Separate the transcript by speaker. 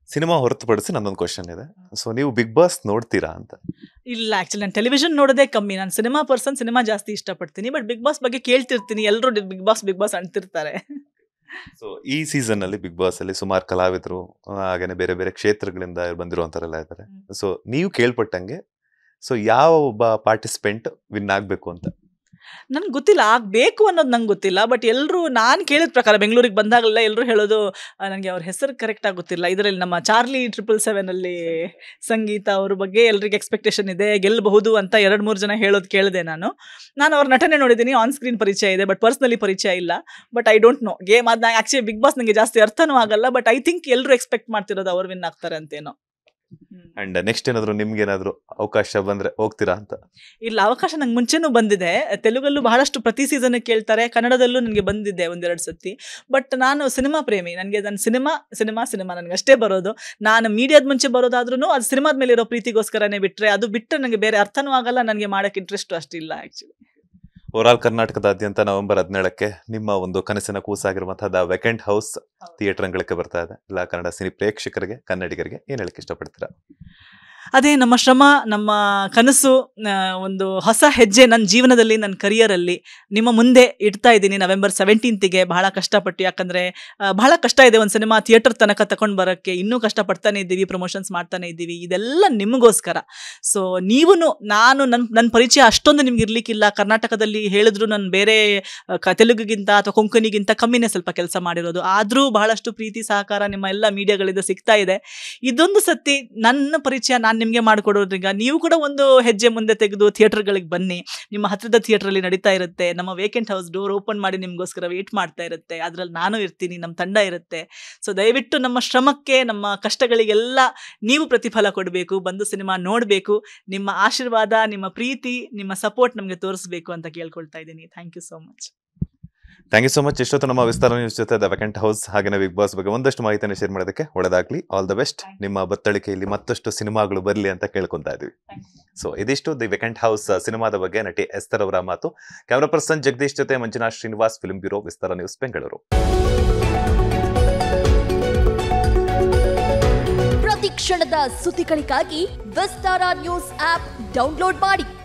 Speaker 1: Cinema ಹೊರತುಪಡಿಸಿ ನನ್ನೊಂದು question ಇದೆ ಸೊ ನೀವು ಬಿಗ್ ಬಾಸ್ ನೋಡ್ತೀರಾ ಅಂತ
Speaker 2: ಇಲ್ಲ ಆಕ್ಚುಲಿ ನಾನು ಟೆಲಿವಿಷನ್ ನೋಡೋದೇ ಕಮ್ಮಿ ನಾನು ಸಿನಿಮಾ ಪರ್ಸನ್ ಸಿನಿಮಾ ಜಾಸ್ತಿ ಇಷ್ಟಪಡ್ತೀನಿ ಬಟ್ ಬಿಗ್ ಬಾಸ್ ಬಗ್ಗೆ ಕೇಳ್ತಿರ್ತೀನಿ ಎಲ್ಲರೂ ಬಿಗ್ ಬಾಸ್ ಬಿಗ್ ಬಾಸ್ ಅಂತಿರ್ತಾರೆ
Speaker 1: ಸೊ ಈ ಸೀಸನ್ ಅಲ್ಲಿ ಬಿಗ್ ಬಾಸ್ ಅಲ್ಲಿ ಸುಮಾರು ಕಲಾವಿದರು ಆ, ಹಾಗೇನೆ ಬೇರೆ ಬೇರೆ ಕ್ಷೇತ್ರಗಳಿಂದ ಬಂದಿರುವಂತರೆಲ್ಲ ಇದ್ದಾರೆ ಸೊ ನೀವು ಕೇಳ್ಪಟ್ಟಂಗೆ ಸೊ ಯಾವ ಒಬ್ಬ ಪಾರ್ಟಿಸಿಪೆಂಟ್ ವಿನ್ ಆಗ್ಬೇಕು ಅಂತ
Speaker 2: ನನ್ಗೆ ಗೊತ್ತಿಲ್ಲ ಆಗ್ಬೇಕು ಅನ್ನೋದು ನಂಗೆ ಗೊತ್ತಿಲ್ಲ ಬಟ್ ಎಲ್ಲರೂ ನಾನು ಕೇಳಿದ ಪ್ರಕಾರ ಬೆಂಗಳೂರಿಗೆ ಬಂದಾಗಲೆಲ್ಲ ಎಲ್ಲರೂ ಹೇಳೋದು ನನಗೆ ಅವ್ರ ಹೆಸರು ಕರೆಕ್ಟಾಗಿ ಗೊತ್ತಿಲ್ಲ ಇದರಲ್ಲಿ ನಮ್ಮ ಚಾರ್ಲಿ ಟ್ರಿಪಲ್ ಸೆವೆನಲ್ಲಿ ಸಂಗೀತ ಅವ್ರ ಬಗ್ಗೆ ಎಲ್ರಿಗೆ ಎಕ್ಸ್ಪೆಕ್ಟೇಷನ್ ಇದೆ ಗೆಲ್ಲಬಹುದು ಅಂತ ಎರಡು ಮೂರು ಜನ ಹೇಳೋದು ಕೇಳಿದೆ ನಾನು ನಾನು ಅವ್ರ ನಟನೆ ನೋಡಿದ್ದೀನಿ ಆನ್ ಸ್ಕ್ರೀನ್ ಪರಿಚಯ ಇದೆ ಬಟ್ ಪರ್ಸ್ನಲಿ ಪರಿಚಯ ಇಲ್ಲ but I don't know game ಅದು ಆ್ಯಕ್ಚುಲಿ ಬಿಗ್ ಬಾಸ್ ನನಗೆ ಜಾಸ್ತಿ ಅರ್ಥನೂ ಆಗಲ್ಲ ಬಟ್ ಐ ಥಿಂಕ್ ಎಲ್ಲರೂ ಎಕ್ಸ್ಪೆಕ್ಟ್ ಮಾಡ್ತಿರೋದು ಅವ್ರು ವಿನ್ ಆಗ್ತಾರೆ ಅಂತೇನೋ ಹ್ಮ್.
Speaker 1: ಅಂಡ್ ನೆಕ್ಸ್ಟ್ ಏನಾದ್ರು ನಿಮ್ಗೆ ಏನಾದ್ರು ಅವಕಾಶ ಬಂದ್ರೆ ಹೋಗ್ತೀರಾ ಅಂತ
Speaker 2: ಇಲ್ಲ ಅವಕಾಶ ನಂಗೆ ಮುಂಚೆನೂ ಬಂದಿದೆ ತೆಲುಗಲ್ಲೂ ಬಹಳಷ್ಟು ಪ್ರತಿ ಸೀಸನ್ ಕೇಳ್ತಾರೆ ಕನ್ನಡದಲ್ಲೂ ನನಗೆ ಬಂದಿದೆ ಒಂದೆರಡು ಸತಿ ಬಟ್ ನಾನು ಸಿನಿಮಾ ಪ್ರೇಮಿ ನನಗೆ ನನ್ನ ಸಿನಿಮಾ ಸಿನಿಮಾ ಸಿನಿಮಾ ನನಗೆ ಅಷ್ಟೇ ಬರೋದು ನಾನು ಮೀಡಿಯಾದ ಮುಂಚೆ ಬರೋದಾದ್ರೂ ಅದು ಸಿನಿಮಾದ ಮೇಲೆ ಇರೋ ಪ್ರೀತಿಗೋಸ್ಕರನೇ ಬಿಟ್ಟರೆ ಅದು ಬಿಟ್ಟರೆ ನನಗೆ ಬೇರೆ ಅರ್ಥನೂ ಆಗಲ್ಲ ನನಗೆ ಮಾಡೋಕ್ಕೆ ಇಂಟ್ರೆಸ್ಟು ಅಷ್ಟಿಲ್ಲ ಆ್ಯಕ್ಚುಲಿ
Speaker 1: ಓವರ್ ಆಲ್ ಕರ್ನಾಟಕದಾದ್ಯಂತ ನವೆಂಬರ್ ಹದಿನೇಳಕ್ಕೆ ನಿಮ್ಮ ಒಂದು ಕನಸಿನ ಕೂಸಾಗಿರುವಂತಹ ದ ವೆಕೆಂಟ್ ಹೌಸ್ ಥಿಯೇಟರ್ ಅಂಗಳಕ್ಕೆ ಬರ್ತಾ ಇದೆ ಎಲ್ಲ ಕನ್ನಡ ಸಿನಿ ಪ್ರೇಕ್ಷಕರಿಗೆ ಕನ್ನಡಿಗರಿಗೆ ಏನ್ ಹೇಳಕ್ ಇಷ್ಟಪಡ್ತೀರಾ
Speaker 2: ಅದೇ ನಮ್ಮ ಶ್ರಮ ನಮ್ಮ ಕನಸು ಆ, ಒಂದು ಹೊಸ ಹೆಜ್ಜೆ ನನ್ನ ಜೀವನದಲ್ಲಿ ನನ್ನ ಕರಿಯರಲ್ಲಿ ನಿಮ್ಮ ಮುಂದೆ ಇಡ್ತಾ ಇದ್ದೀನಿ ನವೆಂಬರ್ ಸೆವೆಂಟೀನ್ತಿಗೆ ಬಹಳ ಕಷ್ಟಪಟ್ಟು ಯಾಕಂದರೆ ಬಹಳ ಕಷ್ಟ ಇದೆ ಒಂದು ಸಿನಿಮಾ ಥಿಯೇಟರ್ ತನಕ ತಗೊಂಡು ಬರೋಕ್ಕೆ ಇನ್ನೂ ಕಷ್ಟಪಡ್ತಾನೆ ಇದ್ದೀವಿ ಪ್ರಮೋಷನ್ಸ್ ಮಾಡ್ತಾನೆ ಇದ್ದೀವಿ ಇದೆಲ್ಲ ನಿಮಗೋಸ್ಕರ ಸೊ ನೀವು ನಾನು ನನ್ನ ನನ್ನ ಪರಿಚಯ ಅಷ್ಟೊಂದು ನಿಮ್ಗೆ ಇರ್ಲಿಕ್ಕಿಲ್ಲ ಕರ್ನಾಟಕದಲ್ಲಿ ಹೇಳಿದ್ರು ನಾನು ಬೇರೆ ಆ, ಕ ತೆಲುಗುಗಿಂತ ಅಥವಾ ಕೊಂಕಣಿಗಿಂತ ಕಮ್ಮಿನೇ ಸ್ವಲ್ಪ ಕೆಲಸ ಮಾಡಿರೋದು ಆದರೂ ಬಹಳಷ್ಟು ಪ್ರೀತಿ ಸಹಕಾರ ನಿಮ್ಮ ಎಲ್ಲ ಮೀಡಿಯಾಗಳಿಂದ ಸಿಗ್ತಾ ಇದೆ ಇದೊಂದು ಸತಿ ನನ್ನ ಪರಿಚಯ ನಾನು ನಿಮಗೆ ಮಾಡಿಕೊಡೋದ್ರಿಂದ ನೀವು ಕೂಡ ಒಂದು ಹೆಜ್ಜೆ ಮುಂದೆ ತೆಗೆದು ಥಿಯೇಟರ್ಗಳಿಗೆ ಬನ್ನಿ ನಿಮ್ಮ ಹತ್ರದ ಥಿಯೇಟ್ರಲ್ಲಿ ನಡೀತಾ ಇರುತ್ತೆ ನಮ್ಮ ವೇಕೆಂಟ್ ಹೌಸ್ ಡೋರ್ ಓಪನ್ ಮಾಡಿ ನಿಮಗೋಸ್ಕರ ವೇಟ್ ಮಾಡ್ತಾ ಇರುತ್ತೆ ಅದರಲ್ಲಿ ನಾನು ಇರ್ತೀನಿ ನಮ್ಮ ತಂಡ ಇರುತ್ತೆ ಸೊ ದಯವಿಟ್ಟು ನಮ್ಮ ಶ್ರಮಕ್ಕೆ ನಮ್ಮ ಕಷ್ಟಗಳಿಗೆಲ್ಲ ನೀವು ಪ್ರತಿಫಲ ಕೊಡಬೇಕು ಬಂದು ಸಿನಿಮಾ ನೋಡಬೇಕು ನಿಮ್ಮ ಆಶೀರ್ವಾದ ನಿಮ್ಮ ಪ್ರೀತಿ ನಿಮ್ಮ ಸಪೋರ್ಟ್ ನಮಗೆ ತೋರಿಸ್ಬೇಕು ಅಂತ ಕೇಳ್ಕೊಳ್ತಾ ಇದ್ದೀನಿ thank you so much
Speaker 1: thank you so much ಇಷ್ಟೊತ್ತು ನಮ್ಮ ವಿಸ್ತಾರ ನ್ಯೂಸ್ ಜೊತೆ ದ ವೆಕೆಂಟ್ ಹೌಸ್ ಹಾಗೆ ಬಿಗ್ ಬಾಸ್ ಬಗ್ಗೆ ಒಂದಷ್ಟು ಮಾಹಿತಿಯನ್ನು ಶೇರ್ ಮಾಡೋದಕ್ಕೆ ಒಳ್ಳೆದಾಗ್ಲಿ ಆಲ್ ದ ಬೆಸ್ಟ್ ನಿಮ್ಮ ಬತ್ತಳಿಕೆಯಲ್ಲಿ ಮತ್ತಷ್ಟು ಸಿನಿಮಾಗಳು ಬರಲಿ ಅಂತ ಕೇಳ್ಕೊಂತಾ ಇದೀವಿ ಸೊ ಇದಿಷ್ಟು ದಿ ವೆಕೆಂಟ್ ಹೌಸ್ ಸಿನಿಮಾದ ಬಗ್ಗೆ ನಟಿ ಎಸ್ತರ್ ಅವರ ಮಾತು ಕ್ಯಾಮರಾ ಪರ್ಸನ್ ಜಗದೀಶ್ ಜೊತೆ Manjunath Srinivas film bureau Vistara news Bengaluru
Speaker 3: ಪ್ರತಿ ಕ್ಷಣದ ಸುದ್ದಿಗಳಿಗಾಗಿ ವಿಸ್ತಾರ ನ್ಯೂಸ್ ಆಪ್ ಡೌನ್ಲೋಡ್ ಮಾಡಿ